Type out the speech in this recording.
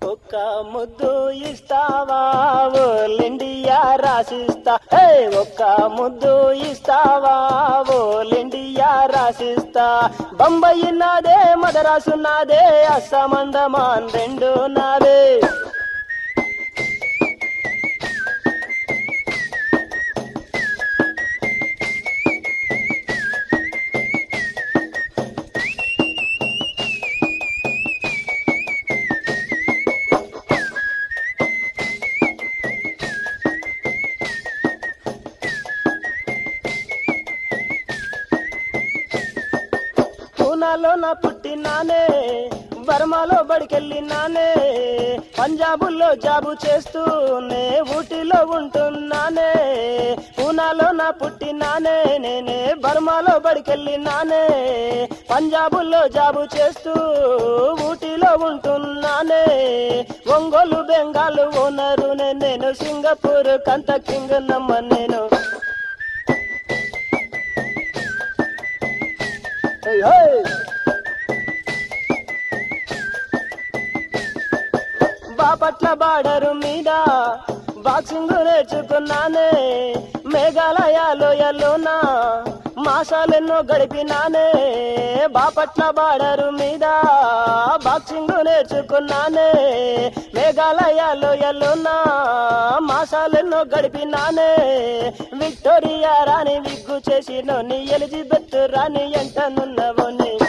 ఒక్క ముద్దు ఇస్తావా ఓలిండియా రాసిస్తా హే ఒక్క ముద్దు ఇస్తావా ఓలిండియా రాసిస్తా బొంబాయి నాదే మదరాసు నాదే అస్సమందమాన్ రెండు నాదే పూనాలో నా పుట్టినానే బర్మాలో బడికెళ్ళినానే పంజాబుల్లో జాబు చేస్తూనే ఊటీలో ఉంటున్నానే పూనాలో నా పుట్టినానే నేనే బర్మాలో బడికెళ్ళినానే పంజాబుల్లో జాబు చేస్తూ ఊటీలో ఉంటున్నానే ఒంగోలు బెంగాలు ఓనరు నేను సింగపూర్ కంత కింగ్ నమ్మ నేను Hey, hey! బాపట్ల బార్డరు మీద బాక్సింగ్ నేర్చుకున్నానే మేఘాలయాలో ఎల్లోనా మాసాలెన్నో గడిపినానే బాపట్ల బార్డరు మీద బాక్సింగ్ నేర్చుకున్నానే మేఘాలయాలో ఎల్లోనా మాసాలెన్నో గడిపినానే విక్టోరియా రాణి విగ్గు చేసిన నీ ఎలిజబెత్ రాణి ఎంటనున్నవో నీ